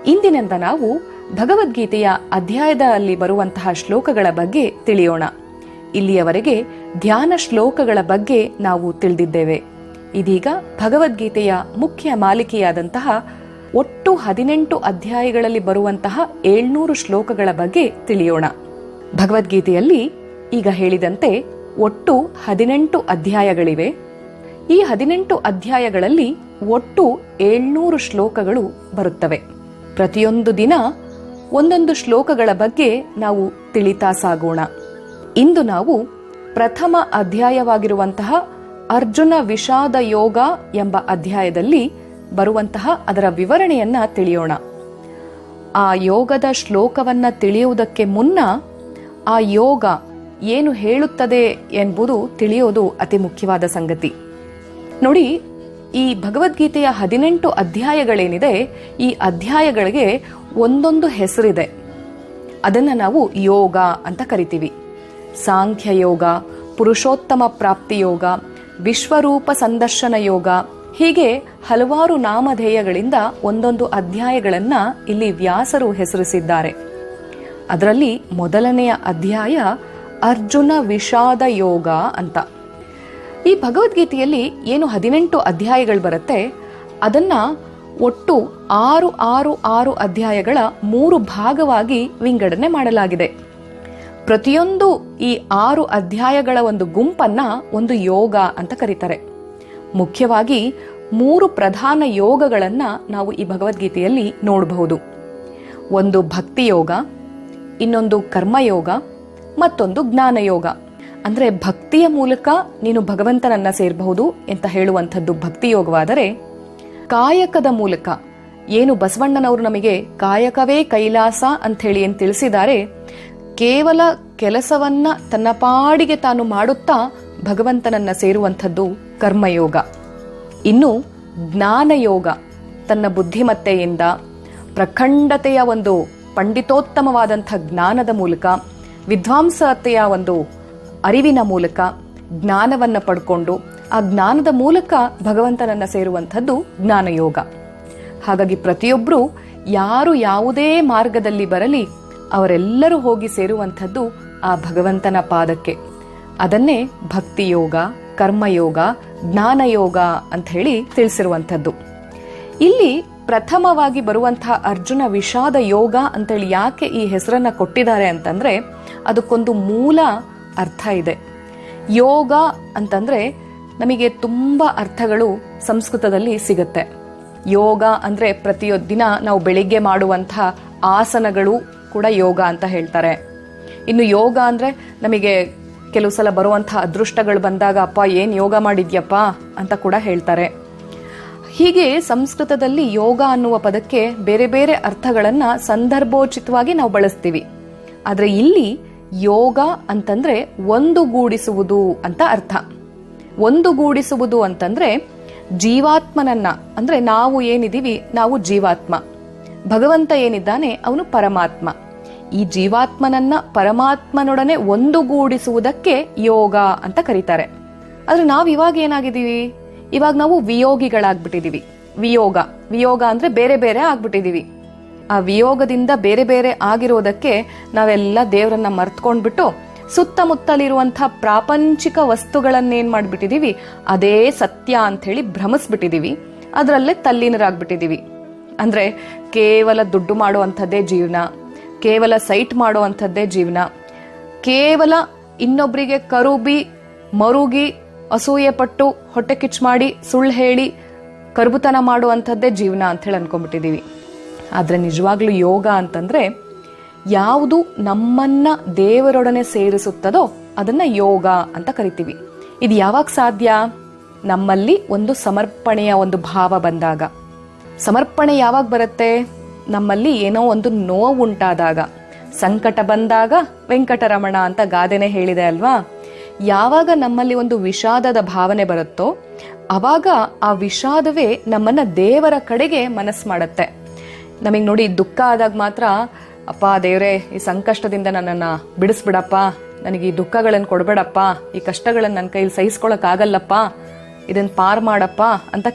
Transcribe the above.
ಇಂದಿನಿಂದ ನಾವು ಭಗವದ್ಗೀತೆಯ ಅಧ್ಯಾಯದಲ್ಲಿ ಬರುವಂತಹ ಶ್ಲೋಕಗಳ ಬಗ್ಗೆ ತಿಳಿಯೋಣ ಇಲ್ಲಿಯವರೆಗೆ ಧ್ಯಾನ ಶ್ಲೋಕಗಳ ಬಗ್ಗೆ ನಾವು ತಿಳಿದಿದ್ದೇವೆ ಇದೀಗ ಭಗವದ್ಗೀತೆಯ ಮುಖ್ಯ ಮಾಲಿಕೆಯಾದಂತಹ ಒಟ್ಟು ಹದಿನೆಂಟು ಅಧ್ಯಾಯಗಳಲ್ಲಿ ಬರುವಂತಹ ಏಳ್ನೂರು ಶ್ಲೋಕಗಳ ಬಗ್ಗೆ ತಿಳಿಯೋಣ ಭಗವದ್ಗೀತೆಯಲ್ಲಿ ಈಗ ಹೇಳಿದಂತೆ ಒಟ್ಟು ಹದಿನೆಂಟು ಅಧ್ಯಾಯಗಳಿವೆ ಈ ಹದಿನೆಂಟು ಅಧ್ಯಾಯಗಳಲ್ಲಿ ಒಟ್ಟು ಏಳ್ನೂರು ಶ್ಲೋಕಗಳು ಬರುತ್ತವೆ ಪ್ರತಿಯೊಂದು ದಿನ ಒಂದೊಂದು ಶ್ಲೋಕಗಳ ಬಗ್ಗೆ ನಾವು ತಿಳಿತಾ ಸಾಗೋಣ ಇಂದು ನಾವು ಪ್ರಥಮ ಅಧ್ಯಾಯವಾಗಿರುವಂತಹ ಅರ್ಜುನ ವಿಷಾದ ಯೋಗ ಎಂಬ ಅಧ್ಯಾಯದಲ್ಲಿ ಬರುವಂತಹ ಅದರ ವಿವರಣೆಯನ್ನ ತಿಳಿಯೋಣ ಆ ಯೋಗದ ಶ್ಲೋಕವನ್ನ ತಿಳಿಯುವುದಕ್ಕೆ ಮುನ್ನ ಆ ಯೋಗ ಏನು ಹೇಳುತ್ತದೆ ಎಂಬುದು ತಿಳಿಯೋದು ಅತಿ ಮುಖ್ಯವಾದ ಸಂಗತಿ ನೋಡಿ ಈ ಭಗವದ್ಗೀತೆಯ ಹದಿನೆಂಟು ಅಧ್ಯಾಯಗಳೇನಿದೆ ಈ ಅಧ್ಯಾಯಗಳಿಗೆ ಒಂದೊಂದು ಹೆಸರಿದೆ ಅದನ್ನ ನಾವು ಯೋಗ ಅಂತ ಕರಿತೀವಿ ಸಾಂಖ್ಯ ಯೋಗ ಪುರುಷೋತ್ತಮ ಪ್ರಾಪ್ತಿ ಯೋಗ ವಿಶ್ವರೂಪ ಸಂದರ್ಶನ ಯೋಗ ಹೀಗೆ ಹಲವಾರು ನಾಮಧೇಯಗಳಿಂದ ಒಂದೊಂದು ಅಧ್ಯಾಯಗಳನ್ನ ಇಲ್ಲಿ ವ್ಯಾಸರು ಹೆಸರಿಸಿದ್ದಾರೆ ಅದರಲ್ಲಿ ಮೊದಲನೆಯ ಅಧ್ಯಾಯ ಅರ್ಜುನ ವಿಷಾದ ಯೋಗ ಅಂತ ಈ ಭಗವದ್ಗೀತೆಯಲ್ಲಿ ಏನು ಹದಿನೆಂಟು ಅಧ್ಯಾಯಗಳು ಬರುತ್ತೆ ಅದನ್ನ ಒಟ್ಟು ಆರು ಆರು ಆರು ಅಧ್ಯಾಯಗಳ ಮೂರು ಭಾಗವಾಗಿ ವಿಂಗಡಣೆ ಮಾಡಲಾಗಿದೆ ಪ್ರತಿಯೊಂದು ಈ ಆರು ಅಧ್ಯಾಯಗಳ ಒಂದು ಗುಂಪನ್ನ ಒಂದು ಯೋಗ ಅಂತ ಕರೀತಾರೆ ಮುಖ್ಯವಾಗಿ ಮೂರು ಪ್ರಧಾನ ಯೋಗಗಳನ್ನ ನಾವು ಈ ಭಗವದ್ಗೀತೆಯಲ್ಲಿ ನೋಡಬಹುದು ಒಂದು ಭಕ್ತಿ ಯೋಗ ಇನ್ನೊಂದು ಕರ್ಮಯೋಗ ಮತ್ತೊಂದು ಜ್ಞಾನಯೋಗ ಅಂದ್ರೆ ಭಕ್ತಿಯ ಮೂಲಕ ನೀನು ಭಗವಂತನನ್ನ ಸೇರಬಹುದು ಅಂತ ಹೇಳುವಂಥದ್ದು ಭಕ್ತಿ ಯೋಗವಾದರೆ ಕಾಯಕದ ಮೂಲಕ ಏನು ಬಸವಣ್ಣನವರು ನಮಗೆ ಕಾಯಕವೇ ಕೈಲಾಸ ಅಂತ ಹೇಳಿ ಏನು ತಿಳಿಸಿದ್ದಾರೆ ಕೇವಲ ಕೆಲಸವನ್ನ ತನ್ನ ಪಾಡಿಗೆ ತಾನು ಮಾಡುತ್ತಾ ಭಗವಂತನನ್ನ ಸೇರುವಂಥದ್ದು ಕರ್ಮಯೋಗ ಇನ್ನು ಜ್ಞಾನಯೋಗ ತನ್ನ ಬುದ್ಧಿಮತ್ತೆಯಿಂದ ಪ್ರಖಂಡತೆಯ ಒಂದು ಪಂಡಿತೋತ್ತಮವಾದಂಥ ಜ್ಞಾನದ ಮೂಲಕ ವಿದ್ವಾಂಸತೆಯ ಒಂದು ಅರಿವಿನ ಮೂಲಕ ಜ್ಞಾನವನ್ನ ಪಡ್ಕೊಂಡು ಆ ಜ್ಞಾನದ ಮೂಲಕ ಭಗವಂತನನ್ನ ಸೇರುವಂಥದ್ದು ಜ್ಞಾನಯೋಗ ಹಾಗಾಗಿ ಪ್ರತಿಯೊಬ್ಬರು ಯಾರು ಯಾವುದೇ ಮಾರ್ಗದಲ್ಲಿ ಬರಲಿ ಅವರೆಲ್ಲರೂ ಹೋಗಿ ಸೇರುವಂಥದ್ದು ಆ ಭಗವಂತನ ಪಾದಕ್ಕೆ ಅದನ್ನೇ ಭಕ್ತಿಯೋಗ ಕರ್ಮಯೋಗ ಜ್ಞಾನಯೋಗ ಅಂತ ಹೇಳಿ ತಿಳಿಸಿರುವಂಥದ್ದು ಇಲ್ಲಿ ಪ್ರಥಮವಾಗಿ ಬರುವಂತಹ ಅರ್ಜುನ ವಿಷಾದ ಯೋಗ ಅಂತೇಳಿ ಯಾಕೆ ಈ ಹೆಸರನ್ನ ಕೊಟ್ಟಿದ್ದಾರೆ ಅಂತಂದ್ರೆ ಅದಕ್ಕೊಂದು ಮೂಲ ಅರ್ಥ ಇದೆ ಯೋಗ ಅಂತಂದ್ರೆ ನಮಗೆ ತುಂಬಾ ಅರ್ಥಗಳು ಸಂಸ್ಕೃತದಲ್ಲಿ ಸಿಗುತ್ತೆ ಯೋಗ ಅಂದ್ರೆ ಪ್ರತಿಯೊಂದಿನ ನಾವು ಬೆಳಿಗ್ಗೆ ಮಾಡುವಂತಹ ಆಸನಗಳು ಕೂಡ ಯೋಗ ಅಂತ ಹೇಳ್ತಾರೆ ಇನ್ನು ಯೋಗ ಅಂದ್ರೆ ನಮಗೆ ಕೆಲವು ಸಲ ಬರುವಂತಹ ಅದೃಷ್ಟಗಳು ಬಂದಾಗ ಅಪ್ಪ ಏನ್ ಯೋಗ ಮಾಡಿದ್ಯಪ್ಪ ಅಂತ ಕೂಡ ಹೇಳ್ತಾರೆ ಹೀಗೆ ಸಂಸ್ಕೃತದಲ್ಲಿ ಯೋಗ ಅನ್ನುವ ಪದಕ್ಕೆ ಬೇರೆ ಬೇರೆ ಅರ್ಥಗಳನ್ನ ಸಂದರ್ಭೋಚಿತವಾಗಿ ನಾವು ಬಳಸ್ತೀವಿ ಆದ್ರೆ ಇಲ್ಲಿ ಯೋಗ ಅಂತಂದ್ರೆ ಒಂದುಗೂಡಿಸುವುದು ಅಂತ ಅರ್ಥ ಒಂದುಗೂಡಿಸುವುದು ಅಂತಂದ್ರೆ ಜೀವಾತ್ಮನನ್ನ ಅಂದ್ರೆ ನಾವು ಏನಿದೀವಿ ನಾವು ಜೀವಾತ್ಮ ಭಗವಂತ ಏನಿದ್ದಾನೆ ಅವನು ಪರಮಾತ್ಮ ಈ ಜೀವಾತ್ಮನನ್ನ ಪರಮಾತ್ಮನೊಡನೆ ಒಂದುಗೂಡಿಸುವುದಕ್ಕೆ ಯೋಗ ಅಂತ ಕರೀತಾರೆ ಆದ್ರೆ ನಾವ್ ಇವಾಗ ಏನಾಗಿದ್ದೀವಿ ಇವಾಗ ನಾವು ವಿಯೋಗಿಗಳಾಗ್ಬಿಟ್ಟಿದೀವಿ ವಿಯೋಗ ವಿಯೋಗ ಅಂದ್ರೆ ಬೇರೆ ಬೇರೆ ಆಗ್ಬಿಟ್ಟಿದೀವಿ ಆ ವಿಯೋಗದಿಂದ ಬೇರೆ ಬೇರೆ ಆಗಿರೋದಕ್ಕೆ ನಾವೆಲ್ಲ ದೇವರನ್ನ ಮರ್ತ್ಕೊಂಡ್ಬಿಟ್ಟು ಸುತ್ತಮುತ್ತಲಿರುವಂತಹ ಪ್ರಾಪಂಚಿಕ ವಸ್ತುಗಳನ್ನೇನ್ ಮಾಡ್ಬಿಟ್ಟಿದೀವಿ ಅದೇ ಸತ್ಯ ಅಂತ ಹೇಳಿ ಭ್ರಮಿಸ್ಬಿಟ್ಟಿದೀವಿ ಅದರಲ್ಲೇ ತಲ್ಲೀನರಾಗ್ಬಿಟ್ಟಿದೀವಿ ಅಂದ್ರೆ ಕೇವಲ ದುಡ್ಡು ಮಾಡುವಂಥದ್ದೇ ಜೀವನ ಕೇವಲ ಸೈಟ್ ಮಾಡುವಂಥದ್ದೇ ಜೀವನ ಕೇವಲ ಇನ್ನೊಬ್ಬರಿಗೆ ಕರುಬಿ ಮರುಗಿ ಅಸೂಯೆ ಪಟ್ಟು ಹೊಟ್ಟೆ ಕಿಚ್ ಮಾಡಿ ಸುಳ್ಳು ಹೇಳಿ ಕರ್ಬುತನ ಮಾಡುವಂಥದ್ದೇ ಜೀವನ ಅಂತ ಹೇಳಿ ಅನ್ಕೊಂಡ್ಬಿಟ್ಟಿದೀವಿ ಆದ್ರೆ ನಿಜವಾಗ್ಲೂ ಯೋಗ ಅಂತಂದ್ರೆ ಯಾವುದು ನಮ್ಮನ್ನ ದೇವರೊಡನೆ ಸೇರಿಸುತ್ತದೋ ಅದನ್ನ ಯೋಗ ಅಂತ ಕರಿತೀವಿ ಇದು ಯಾವಾಗ ಸಾಧ್ಯ ನಮ್ಮಲ್ಲಿ ಒಂದು ಸಮರ್ಪಣೆಯ ಒಂದು ಭಾವ ಬಂದಾಗ ಸಮರ್ಪಣೆ ಯಾವಾಗ ಬರುತ್ತೆ ನಮ್ಮಲ್ಲಿ ಏನೋ ಒಂದು ನೋವು ಉಂಟಾದಾಗ ಸಂಕಟ ಬಂದಾಗ ವೆಂಕಟರಮಣ ಅಂತ ಗಾದೆನೆ ಹೇಳಿದೆ ಅಲ್ವಾ ಯಾವಾಗ ನಮ್ಮಲ್ಲಿ ಒಂದು ವಿಷಾದದ ಭಾವನೆ ಬರುತ್ತೋ ಅವಾಗ ಆ ವಿಷಾದವೇ ನಮ್ಮನ್ನ ದೇವರ ಕಡೆಗೆ ಮನಸ್ಸು ಮಾಡುತ್ತೆ ನಮಗೆ ನೋಡಿ ದುಃಖ ಆದಾಗ ಮಾತ್ರ ಅಪ್ಪ ದೇವ್ರೆ ಈ ಸಂಕಷ್ಟದಿಂದ ನನ್ನನ್ನ ಬಿಡಿಸ್ಬಿಡಪ್ಪ ನನಗೆ ಈ ದುಃಖಗಳನ್ನು ಕೊಡಬೇಡಪ್ಪ ಈ ಕಷ್ಟಗಳನ್ನು ನನ್ನ ಕೈಲಿ ಸಹಿಸ್ಕೊಳಕ್ ಆಗಲ್ಲಪ್ಪ ಇದನ್ನ ಪಾರ್ ಮಾಡಪ್ಪ ಅಂತ